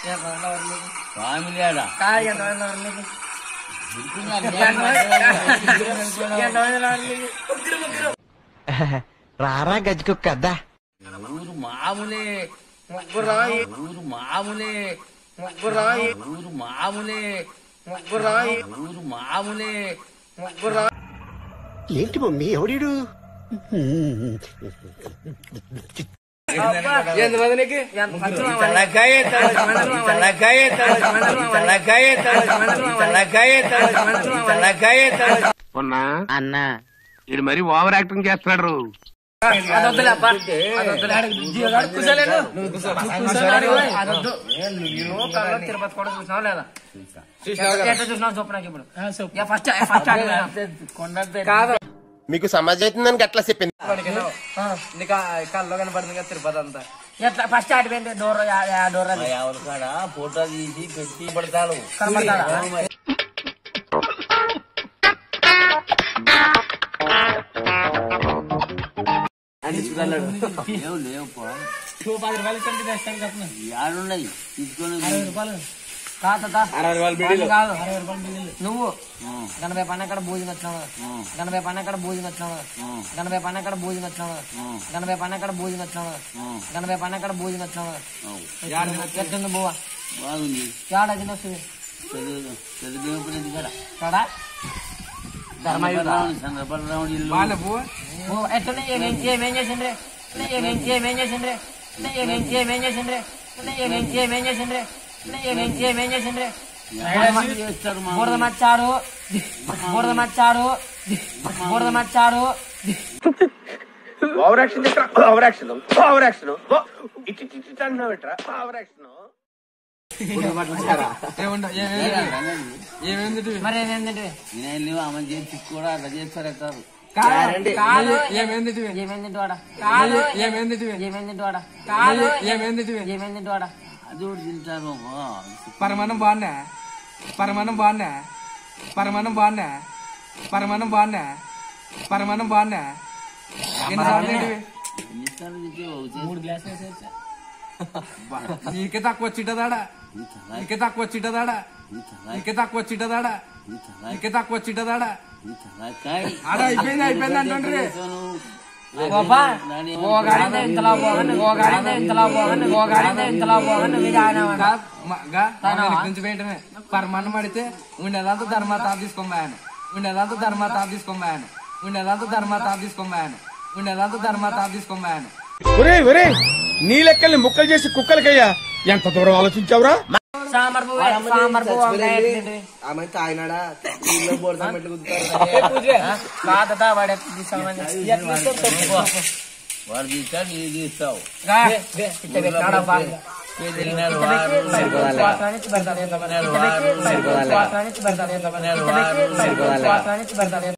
Family ఆడ రారా గజ్జుకుక్క అద్దా ఊరు మామూలే ముగ్గురు ఊరు మామూలే ముగ్గురు ఊరు మామూలే ముగ్గురు ఊరు మామూలే ముగ్గురు ఏంటి మమ్మీ ఎవడీడు ఎంతమంది నీకు తలకాయ తలకాయ తలకాయ తలకాయ తలకాయ ఉన్నా అన్నా ఇది మరి ఓవర్ యాక్టింగ్ చేస్తున్నాడు అదొద్దులే అబ్బా. అదొద్దులే. కూర్చోలేను. నువ్వు కూర్చో. కూర్చోలేను. అదొద్దు. నువ్వు కళ్ళలో తిరుపతి కూడా చూసినావు లేదా ఎట్లా చూసినావు చెప్పు నాకు ఇప్పుడు ఇక ఫస్ట్ ఫస్ట్ అడిగినా. కాదు మీకు సమాజ్ అవుతుందని అట్లా చెప్పింది ఆ. నీకు కల్లో కనపడుతుంది కదా తిరుపతి అంతా ఎట్లా ఫస్ట్ ఆడిపోయింది డోర్ డోర్ అది ఎవరి కాడ ఫోటో తీసి పెట్టి పడతాడు కనపడతాడా లేవు లేవు పో పది రూపాయలు ఇచ్చి తెస్తాను చెప్పను యాడున్నాయి తీసుకొని అరవై రూపాయలు కాదు తాత. అది కాదు అరవై రూపాయలు బిల్లులు. నువ్వు గణపై పన్న అక్కడ భోజనం వచ్చినావు గణపై పన్న అక్కడ భోజనం వచ్చినావు గణపై పన్న అక్కడ భోజనం వచ్చినావు గణపై పన్న అక్కడ భోజనం వచ్చినావు గణపై పన్న అక్కడ భోజనం వచ్చినావు ఎట్టుంది బువ్వ బాగుంది ఏడాది వస్తుంది తెలుగు తెలుగు ప్రతి కాడ కాడా చంద్రపల్లి ఇల్లు బువ్వ ఎట్లుంది ఏమేం ఏమేం చేసిండ్రే ఏమేం ఏమేం చేసిండ్రే ఏమేం ఏమేం చేసిండ్రే ఏమేం ఏమేం చేసిండ్రే ఏమేం ఏమేం చేసిండ్రే చేస్తారు మా బురద మచ్చాడు బురద మచ్చాడు బురద మచ్చాడు over action over action over action ఇటు ఇటు ఇటు అంటున్నావు ఏంట్రా? ఓవర్ యాక్షన్ మరి ఏమేందంటే నేను ఆమె చేసి కూడా అట్లా చేస్తారు ఎత్తారు కాదు ఏమేంది ఏమేంది వాడ కాదు ఏమేంది ఏమేంది వాడ కాదు ఏమేంది ఏమేంది వాడ అది కూడా తింటారు అబ్బా. పరమాణం బాగున్నా పరమాణం బాగున్నా పరమాణం బాగున్నా పరమాణం బాగున్నా పరమాణం బాగున్నా ఎన్నిసార్లు ఏంటివి? ఎన్నిసార్లు తింటే ఒక చేసి నీకే తక్కువ వచ్చిట్టదాడా ఈ తల నీకే తక్కువ వచ్చిట్టదాడా ఈ తల నీకే తక్కువ వచ్చిట్టదాడా ఈ తల నీకే తక్కువ వచ్చిట్టదాడా ఈ తలకాయ ఆడ అయిపోయింది అయిపోయింది అంటుండ్రి గోపా గోగాడిందే ఇంతలా పోగండి గోగాడిందే ఇంతలా పోగండి గోగాడిందే ఇంతలా పోగండి మీరు ఆయన గా మ- గా మా వెనక నుంచి వేయటమే పరమాణం పడితే ఉండేదంతా ధర్మాత తీసుకోమాయను ఉండేదంతా ధర్మాత తీసుకోమాయను ఉండేదంతా ధర్మాత తీసుకోమాయను ఉండేదంతా ధర్మాత తీసుకోమాయను ఒరే ఒరే నీ లెక్కల్ని ముక్కలు చేసి కుక్కలకయ్యా ఎంత దూరం ఆలోచించావురా సాంబార్ పువ్వు సాంబార్ పువ్వు వంకాయ ఎట్లుంది? ఆమె తాగినాడా నీళ్ళు బోర్డు పెట్టి కాదట వాడు ఎట్లా తీసామని ఎట్లా తీస్తావు చెప్పు. వాడు తీస్తాడు ఇది తీస్తావు రా. ఇట్ట పెట్టాడా బా. తిన్నాడు ఇట్ట పెట్టి శ్వాసానికి పెడతాడు ఎంత మంది. ఇట్ట పెట్టి శ్వాసానికి పెడతాడు ఎంత మంది. ఇట్ట పెట్టి శ్వాసానికి పెడతాడు ఎంత మంది.